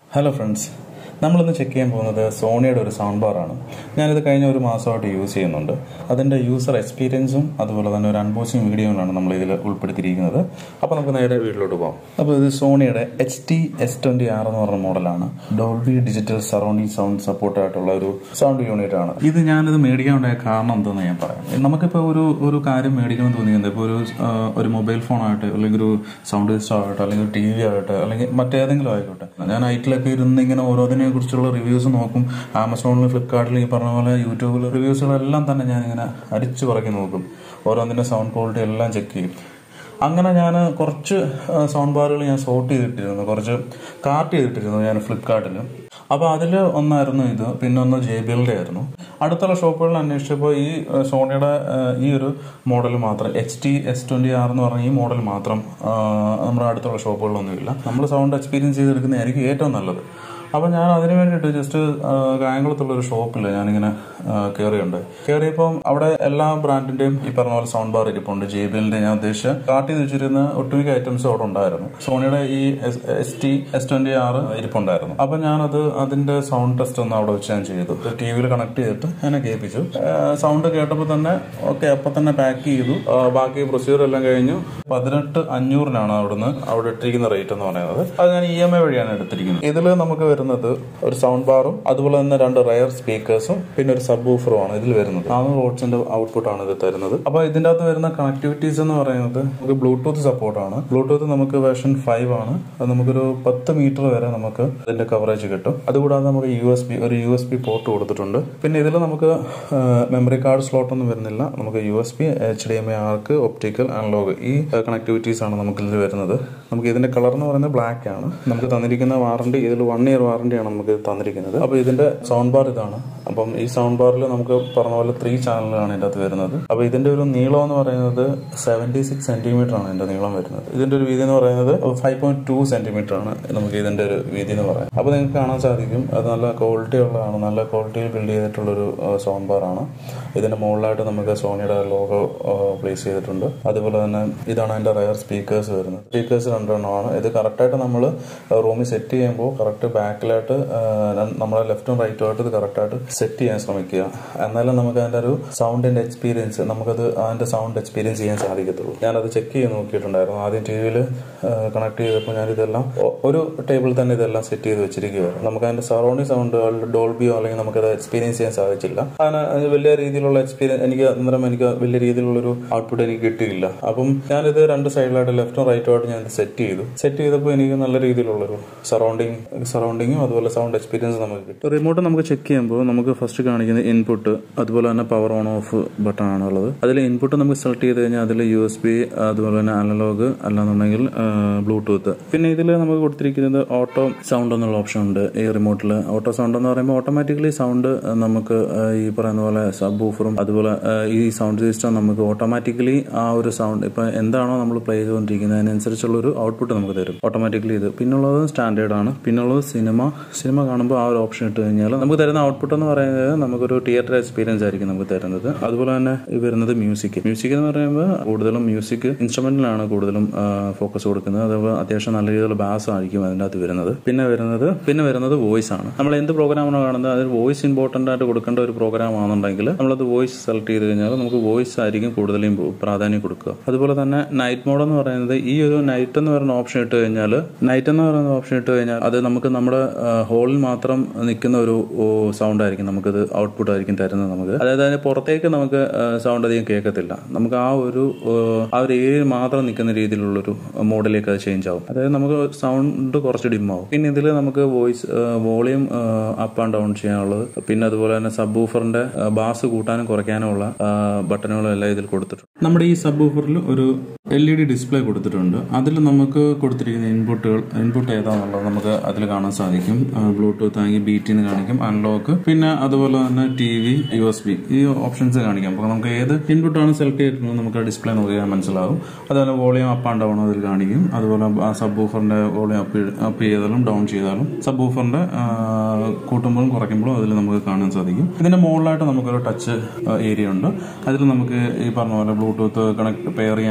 hello friends നമ്മളിന്ന് check ചെയ്യാൻ പോകുന്നത് സോണിയുടെ ഒരു സൗണ്ട് ബാറാണ് ഞാനിത് കഴിഞ്ഞ ഒരു മാസമായിട്ട് യൂസ് ചെയ്യുന്നുണ്ട് അതിൻ്റെ യൂസർ എക്സ്പീരിയൻസും അതുപോലെ തന്നെ ഒരു അൺബോക്സിങ് വീഡിയോയിലാണ് നമ്മൾ ഇതിൽ ഉൾപ്പെടുത്തിയിരിക്കുന്നത് അപ്പോൾ നമുക്ക് നേരെ വീട്ടിലോട്ട് പോകാം അപ്പോൾ ഇത് സോണിയുടെ H T S twenty R എന്ന് പറഞ്ഞ മോഡലാണ് Dolby digital surrounding sound support ആയിട്ടുള്ള ഒരു സൗണ്ട് യൂണിറ്റ് ആണ് ഇത് ഞാനിത് മേടിക്കാനുണ്ടായ കാരണം എന്തെന്ന് ഞാൻ പറയാം നമുക്കിപ്പോൾ ഒരു ഒരു കാര്യം മേടിക്കണം തോന്നിയത് ഇപ്പോൾ ഒരു ആ, ഒരു മൊബൈൽ ഫോൺ ആകട്ടെ അല്ലെങ്കിൽ ഒരു സൗണ്ട് സിസ്റ്റം ആകട്ടെ അല്ലെങ്കിൽ ടി വി ആകട്ടെ അല്ലെങ്കിൽ മറ്റേതെങ്കിലും ആയിക്കോട്ടെ ഞാൻ ഐറ്റിലൊക്കെ ഇരുന്ന് ഇങ്ങനെ ഓരോന്നിനെ കുറിച്ചുള്ള റിവ്യൂസ് നോക്കും ആമസോണിൽ ഫ്ലിപ്കാർട്ടിൽ ഈ പറഞ്ഞ പോലെ യൂട്യൂബിൽ റിവ്യൂസുകളെല്ലാം തന്നെ ഞാൻ ഇങ്ങനെ അടിച്ചു പറക്കി നോക്കും ഓരോന്നിന്റെ സൗണ്ട് ക്വാളിറ്റി എല്ലാം ചെക്ക് ചെയ്യും അങ്ങനെ ഞാൻ കുറച്ച് സൗണ്ട് ബാറുകൾ ഞാൻ സോർട്ട് ചെയ്തിട്ടിരുന്നു കുറച്ച് കാർട്ട് ചെയ്തിട്ടിരുന്നു ഞാൻ ഫ്ലിപ്കാർട്ടിൽ അപ്പോൾ അതിൽ ഒന്നായിരുന്നു ഇത് പിന്നെ ഒന്ന് ജെ ബി എല്ലിൻ്റെ ആയിരുന്നു അടുത്തുള്ള ഷോപ്പുകളിൽ അന്വേഷിച്ചപ്പോൾ ഈ ഏഹ്, സോണിയുടെ ഏഹ്, ഈ ഒരു മോഡൽ മാത്രം H T S twenty R എന്ന് പറഞ്ഞ ഈ മോഡൽ മാത്രം ആഹ്, നമ്മുടെ അടുത്തുള്ള ഷോപ്പുകളിലൊന്നുമില്ല നമ്മൾ സൗണ്ട് എക്സ്പീരിയൻസ് ചെയ്തെടുക്കുന്നതായിരിക്കും ഏറ്റവും നല്ലത് അപ്പോൾ ഞാൻ അതിന് വേണ്ടിയിട്ട് ജസ്റ്റ് കായംകുളത്തുള്ള ഒരു ഷോപ്പിൽ ഞാനിങ്ങനെ കയറിയുണ്ട് കയറിയപ്പം അവിടെ എല്ലാ ബ്രാൻഡിന്റെയും ഈ പറഞ്ഞ പോലെ സൗണ്ട് ബാർ ഇരിപ്പുണ്ട് ജെ ബി എല്ലിന്റെ ഞാൻ ഉദ്ദേശിച്ച കാർട്ടിൽ വെച്ചിരുന്ന ഒട്ടുമിക്ക ഐറ്റംസ് അവിടെ ഉണ്ടായിരുന്നു സോണിയുടെ ഈ S T S twenty R ഇരിപ്പുണ്ടായിരുന്നു അപ്പൊ ഞാനത് അതിന്റെ സൗണ്ട് ടെസ്റ്റ് ഒന്ന് അവിടെ വെച്ച് ഞാൻ ചെയ്തു ടി വിയിൽ കണക്ട് ചെയ്തിട്ട് എന്നെ കേൾപ്പിച്ചു സൗണ്ട് കേട്ടപ്പോൾ തന്നെ ഓക്കെ അപ്പൊ തന്നെ പാക്ക് ചെയ്തു ആ, ബാക്കി പ്രൊസീജിയർ എല്ലാം കഴിഞ്ഞു പതിനെട്ട് അഞ്ഞൂറിനാണ് അവിടുന്ന് അവിടെ ഇട്ടിരിക്കുന്ന റേറ്റ് എന്ന് പറയുന്നത് അത് ഞാൻ ഇ എം ഐ വഴിയാണ് എടുത്തിരിക്കുന്നത് ഇതിൽ നമുക്ക് വരുന്നത് ഒരു സൗണ്ട് ബാറും അതുപോലെ തന്നെ രണ്ട് റയർ സ്പീക്കേഴ്സും പിന്നെ ഒരു സബ് ഊഫറും ആണ് ഇതിൽ വരുന്നത് നാനൂറ് വോട്ട്സിന്റെ ഔട്ട്പുട്ട് ആണ് ഇത് തരുന്നത് അപ്പൊ ഇതിന്റെ അകത്ത് വരുന്ന കണക്ടിവിറ്റീസ് എന്ന് പറയുന്നത് നമുക്ക് ബ്ലൂടൂത്ത് സപ്പോർട്ടാണ് ബ്ലൂടൂത്ത് നമുക്ക് വേർഷൻ ഫൈവ് ആണ് അത് നമുക്കൊരു പത്ത് മീറ്റർ വരെ നമുക്ക് ഇതിന്റെ കവറേജ് കിട്ടും അതുകൂടാതെ നമുക്ക് യു എസ് ബി ഒരു യു എസ് ബി പോർട്ട് കൊടുത്തിട്ടുണ്ട് പിന്നെ ഇതിൽ നമുക്ക് മെമ്മറി കാർഡ് സ്ലോട്ട് ഒന്നും വരുന്നില്ല നമുക്ക് U S B H D M I arc optical analog ഈ കണക്ടിവിറ്റീസ് ആണ് നമുക്ക് ഇതിൽ വരുന്നത് നമുക്ക് ഇതിന്റെ കളർ എന്ന് പറയുന്നത് ബ്ലാക്ക് ആണ് നമുക്ക് തന്നിരിക്കുന്ന വാറണ്ടി ഇതിൽ വൺ ഇയർ വാറണ്ടിയാണ് നമുക്ക് തന്നിരിക്കുന്നത് അപ്പോൾ ഇതിന്റെ സൗണ്ട് ബാർ ഇതാണ് അപ്പം ഈ സൗണ്ട് ബാറിൽ നമുക്ക് പറഞ്ഞ പോലെ ത്രീ ചാനലുകളാണ് ഇതിന്റെ അകത്ത് വരുന്നത് അപ്പോൾ ഇതിന്റെ ഒരു നീളം എന്ന് പറയുന്നത് സെവന്റി സിക്സ് സെന്റിമീറ്റർ ആണ് ഇതിന്റെ നീളം വരുന്നത് ഇതിന്റെ ഒരു വീതി എന്ന് പറയുന്നത് ഫൈവ് പോയിന്റ് ടു സെന്റിമീറ്റർ ആണ് നമുക്ക് ഇതിന്റെ ഒരു വീതി എന്ന് പറയുന്നത് അപ്പോൾ നിങ്ങൾക്ക് കാണാൻ സാധിക്കും അത് നല്ല ക്വാളിറ്റി ഉള്ളതാണ് നല്ല ക്വാളിറ്റിയിൽ ബിൽഡ് ചെയ്തിട്ടുള്ള ഒരു സൗണ്ട് ബാർ ആണ് ഇതിന്റെ മുകളിലായിട്ട് നമുക്ക് സോണിയുടെ ലോഗോ പ്ലേസ് ചെയ്തിട്ടുണ്ട് അതുപോലെ തന്നെ ഇതാണ് അതിന്റെ റയർ സ്പീക്കേഴ്സ് വരുന്നത് സ്പീക്കേഴ്സ് രണ്ടെണ്ണമാണ് ഇത് കറക്റ്റായിട്ട് നമ്മൾ റൂമിൽ സെറ്റ് ചെയ്യുമ്പോൾ കറക്റ്റ് ബാക്കിലായിട്ട് നമ്മുടെ ലെഫ്റ്റും റൈറ്റും ആയിട്ട് ഇത് കറക്റ്റായിട്ട് സെറ്റ് ചെയ്യാൻ ശ്രമിക്കുക എന്നാലും നമുക്ക് അതിന്റെ ഒരു സൗണ്ടിന്റെ എക്സ്പീരിയൻസ് നമുക്കത് അതിന്റെ സൗണ്ട് എക്സ്പീരിയൻസ് ചെയ്യാൻ സാധിക്കത്തുള്ളൂ ഞാനത് ചെക്ക് ചെയ്ത് നോക്കിയിട്ടുണ്ടായിരുന്നു ആദ്യം ടി വിയിൽ കണക്ട് ചെയ്തപ്പോൾ ഞാനിതെല്ലാം ഒ- ഒരു ടേബിൾ തന്നെ ഇതെല്ലാം സെറ്റ് ചെയ്ത് വെച്ചിരിക്കുകയായിരുന്നു നമുക്ക് അതിന്റെ സറൗണ്ടിങ് സൗണ്ട് ഡോൾബിയോ അല്ലെങ്കിൽ നമുക്കത് എക്സ്പീരിയൻസ് ചെയ്യാൻ സാധിച്ചില്ല അതിന് അത് വലിയ രീതിയിലുള്ള എക്സ്പീരിയൻസ് എനിക്ക് അന്നേരം എനിക്ക് വലിയ രീതിയിലുള്ളൊരു ഔട്ട്പുട്ട് എനിക്ക് കിട്ടിയില്ല അപ്പം ഞാനിത് രണ്ട് സൈഡിലായിട്ട് ലെഫ്റ്റും റൈറ്റും ആയിട്ട് ഞാൻ സെറ്റ് ചെയ്തു സെറ്റ് ചെയ്തപ്പോൾ എനിക്ക് നല്ല രീതിയിലുള്ളൊരു സറൗണ്ടിങ് സറൗണ്ടിങ്ങും അതുപോലെ സൗണ്ട് എക്സ്പീരിയൻസ് നമുക്ക് കിട്ടും റിമോട്ട് നമുക്ക് ചെക്ക് ചെയ്യുമ്പോൾ നമുക്ക് ഫസ്റ്റ് കാണിക്കുന്നത് ഇൻപുട്ട് അതുപോലെ തന്നെ പവർ ഓൺ ഓഫ് ബട്ടൺ ആണുള്ളത് അതിൽ ഇൻപുട്ട് നമുക്ക് സെലക്ട് ചെയ്ത് കഴിഞ്ഞാൽ അതിൽ യു എസ് ബി അതുപോലെ തന്നെ അനലോഗ് അല്ലാന്നുണ്ടെങ്കിൽ ബ്ലൂടൂത്ത് പിന്നെ ഇതിൽ നമുക്ക് കൊടുത്തിരിക്കുന്നത് ഓട്ടോ സൗണ്ട് എന്നുള്ള ഓപ്ഷൻ ഉണ്ട് ഈ റിമോട്ടിൽ ഓട്ടോ സൗണ്ട് എന്ന് പറയുമ്പോൾ ഓട്ടോമാറ്റിക്കലി സൗണ്ട് നമുക്ക് ആ, ഈ പറയുന്ന പോലെ സബ് ഊഫറും അതുപോലെ ആ, ഈ സൗണ്ട് സിസ്റ്റം നമുക്ക് ഓട്ടോമാറ്റിക്കലി ആ ഒരു സൗണ്ട് ഇപ്പൊ എന്താണോ നമ്മൾ പ്ലേ ചെയ്തുകൊണ്ടിരിക്കുന്നത് അതിനനുസരിച്ചുള്ള ഒരു ഔട്ട്പുട്ട് നമുക്ക് തരും ഓട്ടോമാറ്റിക്കലി ഇത് പിന്നുള്ളത് സ്റ്റാൻഡേർഡ് ആണ് പിന്നുള്ളത് സിനിമ സിനിമ കാണുമ്പോൾ ആ ഒരു ഓപ്ഷൻ ഇട്ട് കഴിഞ്ഞാൽ നമുക്ക് തരുന്ന ഔട്ട്പുട്ട് എന്ന് പറയുന്നത് നമുക്കൊരു തിയേറ്റർ എക്സ്പീരിയൻസ് ആയിരിക്കും നമുക്ക് തരുന്നത് അതുപോലെ തന്നെ ഈ വരുന്നത് മ്യൂസിക് മ്യൂസിക് എന്ന് പറയുമ്പോൾ കൂടുതലും മ്യൂസിക് ഇൻസ്ട്രുമെന്റിലാണ് കൂടുതലും ഫോക്കസ് കൊടുക്കുന്നത് അതുപോലെ അത്യാവശ്യം നല്ല രീതിയിലുള്ള ബാസ് ആയിരിക്കും അതിൻ്റെ അകത്ത് വരുന്നത് പിന്നെ വരുന്നത് പിന്നെ വരുന്നത് വോയിസ് ആണ് നമ്മൾ എന്ത് പ്രോഗ്രാമാണോ കാണുന്നത് അതിൽ വോയിസ് ഇമ്പോർട്ടന്റ് ആയിട്ട് കൊടുക്കേണ്ട ഒരു പ്രോഗ്രാം ആണെന്നുണ്ടെങ്കിൽ നമ്മളത് വോയിസ് സെലക്ട് ചെയ്ത് കഴിഞ്ഞാൽ നമുക്ക് വോയിസ് ആയിരിക്കും കൂടുതലും പ്രാധാന്യം കൊടുക്കുക അതുപോലെ തന്നെ നൈറ്റ് മോഡ് എന്ന് പറയുന്നത് ഈ ഒരു നൈറ്റ് എന്ന് പറയുന്ന ഓപ്ഷൻ ഇട്ട് കഴിഞ്ഞാൽ നൈറ്റ് എന്ന് പറയുന്ന ഓപ്ഷൻ ഇട്ട് കഴിഞ്ഞാൽ അത് നമുക്ക് നമ്മുടെ ഹോളിൽ മാത്രം നിൽക്കുന്ന ഒരു സൗണ്ട് ആയിരിക്കും നമുക്കത് ഔട്ട്പുട്ട് ആയിരിക്കും തരുന്നത് നമുക്ക് അതായത് അതിന് പുറത്തേക്ക് നമുക്ക് സൗണ്ട് അധികം കേൾക്കത്തില്ല നമുക്ക് ആ ഒരു ആ, ആ ഒരു ഏരിയയിൽ മാത്രം നിൽക്കുന്ന രീതിയിലുള്ളൊരു മോഡിലേക്ക് അത് ചേഞ്ച് ആവും അതായത് നമുക്ക് സൗണ്ട് കുറച്ച് ഡിം ആവും പിന്നെ ഇതിൽ നമുക്ക് voice volume up and down ചെയ്യാനുള്ളത് പിന്നെ അതുപോലെ തന്നെ സബ് ഊഫറിന്റെ ബാസ് കൂട്ടാനും കുറയ്ക്കാനുമുള്ള ബട്ടണുകളും എല്ലാം ഇതിൽ കൊടുത്തിട്ടുണ്ട് നമ്മുടെ ഈ സബ് ഊഫറിൽ ഒരു എൽ ഇ ഡി ഡിസ്പ്ലേ കൊടുത്തിട്ടുണ്ട് അതിൽ നമുക്ക് കൊടുത്തിരിക്കുന്ന ഇൻപുട്ടുകൾ ഇൻപുട്ട് ഏതാണെന്നുള്ളത് നമുക്ക് അതിൽ കാണാൻ സാധിക്കും ബ്ലൂടൂത്ത് ആണെങ്കിൽ ബീറ്റിന്ന് കാണിക്കും അൺലോക്ക് പിന്നെ അതുപോലെ തന്നെ T V U S B ഈ ഓപ്ഷൻസ് കാണിക്കാം അപ്പോൾ നമുക്ക് ഏത് ഇൻപുട്ടാണ് സെലക്ട് ചെയ്തിട്ടുള്ളത് നമുക്ക് ആ ഡിസ്പ്ലേ നോക്കിയാൽ മനസ്സിലാവും അതുപോലെ വോളിയം അപ്പ് ആൻഡ് ഡൗൺ അതിൽ കാണിക്കും അതുപോലെ സബ് ഊഫറിന്റെ വോളിയം അപ്പ് അപ്പ് ചെയ്താലും ഡൗൺ ചെയ്താലും സബ് ഊഫറിന്റെ കൂട്ടുമ്പോഴും കുറയ്ക്കുമ്പോഴും അതിൽ നമുക്ക് കാണാൻ സാധിക്കും ഇതിന്റെ മുകളിലായിട്ട് നമുക്കൊരു ടച്ച് ഏരിയ ഉണ്ട് അതിൽ നമുക്ക് ഈ പറഞ്ഞ പോലെ ബ്ലൂടൂത്ത് കണക്ട് പെയർ ചെയ്യാനുള്ളതും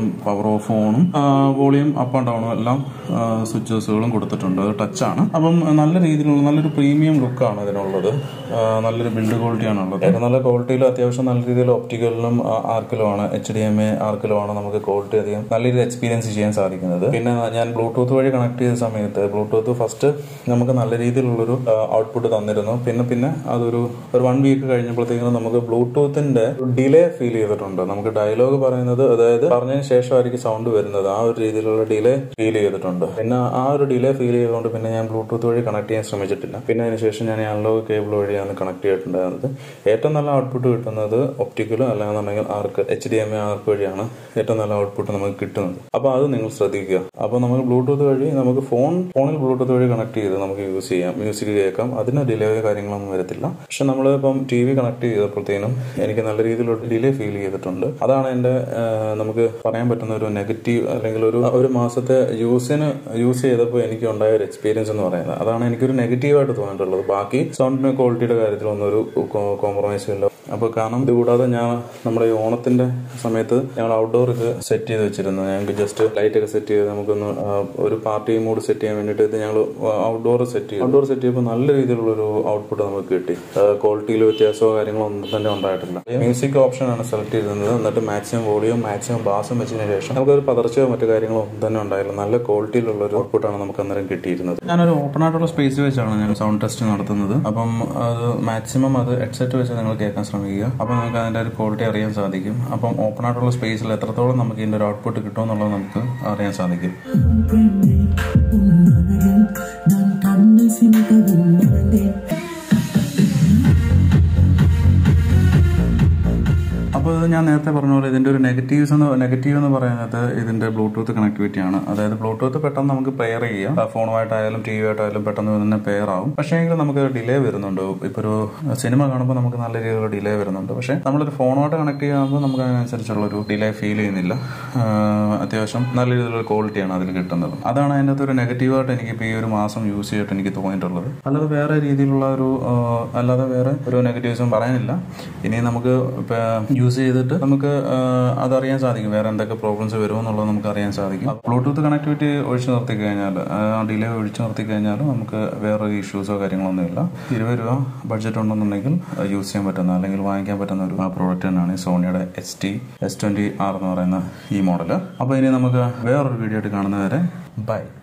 പവർ ഓഫ് ഓണും വോളിയം അപ്പ് ആൻഡ് ഡൗണും എല്ലാം സ്വിച്ചസുകളും കൊടുത്തിട്ടുണ്ട് അത് ടച്ചാണ് അപ്പം നല്ല രീതിയിലുള്ള നല്ലൊരു പ്രീമിയം ലുക്കാണ് ഇതിനുള്ളത് ആ, നല്ലൊരു ബിൽഡ് ക്വാളിറ്റിയാണ് ഉള്ളത് ഏറ്റവും നല്ല ക്വാളിറ്റിയിലും അത്യാവശ്യം നല്ല രീതിയിൽ ഒപ്റ്റിക്കലിലും ആർക്കിലുമാണ് എച്ച് ഡി എം എ ആർക്കിലുമാണ് നമുക്ക് ക്വാളിറ്റി അധികം നല്ല രീതിയിൽ എക്സ്പീരിയൻസ് ചെയ്യാൻ സാധിക്കുന്നത് പിന്നെ ഞാൻ ബ്ലൂടൂത്ത് വഴി കണക്ട് ചെയ്ത സമയത്ത് ബ്ലൂടൂത്ത് ഫസ്റ്റ് നമുക്ക് നല്ല രീതിയിലുള്ളൊരു ഔട്ട്പുട്ട് തന്നിരുന്നു പിന്നെ പിന്നെ അതൊരു ഒരു വൺ വീക്ക് കഴിഞ്ഞപ്പോഴത്തേക്കും നമുക്ക് ബ്ലൂടൂത്തിന്റെ ഡിലേ ഫീൽ ചെയ്തിട്ടുണ്ട് നമുക്ക് ഡയലോഗ് പറയുന്നത് അതായത് പറഞ്ഞതിന് ശേഷമായിരിക്കും സൗണ്ട് വരുന്നത് ആ ഒരു രീതിയിലുള്ള ഡിലേ ഫീൽ ചെയ്തിട്ടുണ്ട് പിന്നെ ആ ഒരു ഡിലേ ഫീൽ ചെയ്തുകൊണ്ട് പിന്നെ ഞാൻ ബ്ലൂടൂത്ത് വഴി കണക്ട് ചെയ്യാൻ ശ്രമിച്ചിട്ടില്ല പിന്നെ അതിനുശേഷം ഞാൻ അനലോഗ് കേബിൾ വഴിയാണ് കണക്ട് ചെയ്തിട്ടുണ്ടായിരുന്നത് ഏറ്റവും നല്ല ഔട്ട്പുട്ട് കിട്ടുന്നത് ഒപ്റ്റിക്കലും അല്ലാന്നുണ്ടെങ്കിൽ arc H D M A arc വഴിയാണ് ഏറ്റവും നല്ല ഔട്ട്പുട്ട് നമുക്ക് കിട്ടുന്നത് അപ്പോൾ അത് നിങ്ങൾ ശ്രദ്ധിക്കുക അപ്പോൾ നമുക്ക് ബ്ലൂടൂത്ത് വഴി നമുക്ക് ഫോൺ ഫോണിൽ ബ്ലൂടൂത്ത് വഴി കണക്ട് ചെയ്ത് നമുക്ക് യൂസ് ചെയ്യാം മ്യൂസിക് കേൾക്കാം അതിന് ഡിലേ കാര്യങ്ങളൊന്നും വരത്തില്ല പക്ഷെ നമ്മൾ ഇപ്പം ടി വി കണക്ട് ചെയ്തപ്പോഴത്തേനും എനിക്ക് നല്ല രീതിയിലുള്ള ഡിലേ ഫീൽ ചെയ്തിട്ടുണ്ട് അതാണ് എൻ്റെ ആ, നമുക്ക് പറയാൻ പറ്റുന്ന ഒരു നെഗറ്റീവ് അല്ലെങ്കിൽ ഒരു ഒരു മാസത്തെ യൂസിന് യൂസ് ചെയ്തപ്പോൾ എനിക്ക് ഉണ്ടായ ഒരു എക്സ്പീരിയൻസ് എന്ന് പറയുന്നത് അതാണ് എനിക്കൊരു നെഗറ്റീവായിട്ട് തോന്നിയിട്ടുള്ളത് ബാക്കി സൗണ്ടിന്റെ ക്വാളിറ്റിയുടെ കാര്യത്തിലൊന്നും ഒരു കോംപ്രമൈസ് ഇല്ല അപ്പോൾ കാരണം ഇത് കൂടാതെ ഞാൻ നമ്മുടെ ഈ ഓണത്തിന്റെ സമയത്ത് ഞങ്ങൾ ഔട്ട്ഡോർ ഇത് സെറ്റ് ചെയ്ത് വെച്ചിരുന്നു ഞങ്ങൾക്ക് ജസ്റ്റ് ലൈറ്റ് ഒക്കെ സെറ്റ് ചെയ്ത് നമുക്കൊന്ന് ആ, ഒരു പാർട്ടി മൂഡ് സെറ്റ് ചെയ്യാൻ വേണ്ടിയിട്ട് ഇത് ഞങ്ങൾ ഔട്ട്ഡോർ സെറ്റ് ചെയ്തു ഔട്ട്ഡോർ സെറ്റ് ചെയ്യുമ്പോൾ നല്ല രീതിയിലുള്ള ഒരു ഔട്ട്പുട്ട് നമുക്ക് കിട്ടി ക്വാളിറ്റിയിൽ വ്യത്യാസമോ കാര്യങ്ങളോ ഒന്നും തന്നെ ഉണ്ടായിട്ടില്ല മ്യൂസിക് ഓപ്ഷൻ ആണ് സെലക്ട് ചെയ്തിരുന്നത് എന്നിട്ട് മാക്സിമം വോളിയം മാക്സിമം ബാസും വെച്ചതിന് ശേഷം നമുക്കൊരു പതർച്ചയോ മറ്റു കാര്യങ്ങളോ ഒന്നും തന്നെ ഉണ്ടായില്ല നല്ല ക്വാളിറ്റിയിലുള്ള ഒരു ഔട്ട്പുട്ടാണ് നമുക്ക് അന്നേരം കിട്ടിയിരുന്നത് ഞാനൊരു ഓപ്പൺ ആയിട്ടുള്ള സ്പേസ് വെച്ചാണ് ഞാൻ സൗണ്ട് ടെസ്റ്റ് നടത്തുന്നത് അപ്പം അത് മാക്സിമം അത് ഹെഡ്സെറ്റ് വെച്ച് നിങ്ങൾ കേൾക്കാൻ ശ്രമിക്കുക അപ്പം നമുക്ക് അതിന്റെ ഒരു ക്വാളിറ്റി അറിയാൻ സാധിക്കും അപ്പം ഓപ്പൺ ആയിട്ടുള്ള സ്പേസിൽ എത്രത്തോളം നമുക്ക് ഇതിന്റെ ഒരു ഔട്ട്പുട്ട് കിട്ടുമെന്നുള്ളത് നമുക്ക് അറിയാൻ സാധിക്കും പെണ്ണെ ഉമ്മനകം നാം കണ്ണു സിന്തവും മറന്നേ അപ്പോൾ ഇത് ഞാൻ നേരത്തെ പറഞ്ഞ പോലെ ഇതിന്റെ ഒരു നെഗറ്റീവ്സ് എന്ന് നെഗറ്റീവ് എന്ന് പറയുന്നത് ഇതിന്റെ ബ്ലൂടൂത്ത് കണക്ടിവിറ്റി ആണ് അതായത് ബ്ലൂടൂത്ത് പെട്ടെന്ന് നമുക്ക് പെയർ ചെയ്യാം ആ, ഫോണുമായിട്ടായാലും ടി വി ആയിട്ടായാലും പെട്ടെന്ന് തന്നെ പെയർ ആവും പക്ഷേ എങ്കിൽ നമുക്ക് ഡിലേ വരുന്നുണ്ട് ഇപ്പോൾ ഒരു സിനിമ കാണുമ്പോൾ നമുക്ക് നല്ല രീതിയിലുള്ള ഡിലേ വരുന്നുണ്ട് പക്ഷേ നമ്മളൊരു ഫോണുമായിട്ട് കണക്ട് ചെയ്യുമ്പോൾ നമുക്ക് അതിനനുസരിച്ചുള്ള ഒരു ഡിലേ ഫീൽ ചെയ്യുന്നില്ല ആ, അത്യാവശ്യം നല്ല രീതിയിലുള്ള ക്വാളിറ്റിയാണ് അതിൽ കിട്ടുന്നത് അതാണ് അതിൻ്റെ അകത്ത് ഒരു നെഗറ്റീവായിട്ട് എനിക്ക് ഇപ്പോൾ ഈ ഒരു മാസം യൂസ് ചെയ്തിട്ട് എനിക്ക് തോന്നിയിട്ടുള്ളത് അല്ലാതെ വേറെ രീതിയിലുള്ള ഒരു ആ, അല്ലാതെ വേറെ ഒരു നെഗറ്റീവ്സും പറയാനില്ല ഇനി നമുക്ക് യൂസ് ചെയ്തിട്ട് നമുക്ക് ആ, അതറിയാൻ സാധിക്കും വേറെ എന്തൊക്കെ പ്രോബ്ലംസ് വരുമെന്നുള്ളത് നമുക്ക് അറിയാൻ സാധിക്കും ബ്ലൂടൂത്ത് കണക്ടിവിറ്റി ഒഴിച്ചു നിർത്തി കഴിഞ്ഞാൽ ആ ഡിലേ ഒഴിച്ചു നിർത്തി കഴിഞ്ഞാൽ നമുക്ക് വേറെ ഇഷ്യൂസോ കാര്യങ്ങളൊന്നും ഇല്ല ഇരുപത് രൂപ ബഡ്ജറ്റ് ഉണ്ടെന്നുണ്ടെങ്കിൽ യൂസ് ചെയ്യാൻ പറ്റുന്ന അല്ലെങ്കിൽ വാങ്ങിക്കാൻ പറ്റുന്ന ഒരു പ്രോഡക്റ്റ് തന്നെയാണ് ഈ സോണിയുടെ S T S twenty R എന്ന് പറയുന്ന ഈ മോഡൽ അപ്പോൾ ഇനി നമുക്ക് വേറൊരു വീഡിയോ ആയിട്ട് കാണുന്നവരെ ബൈ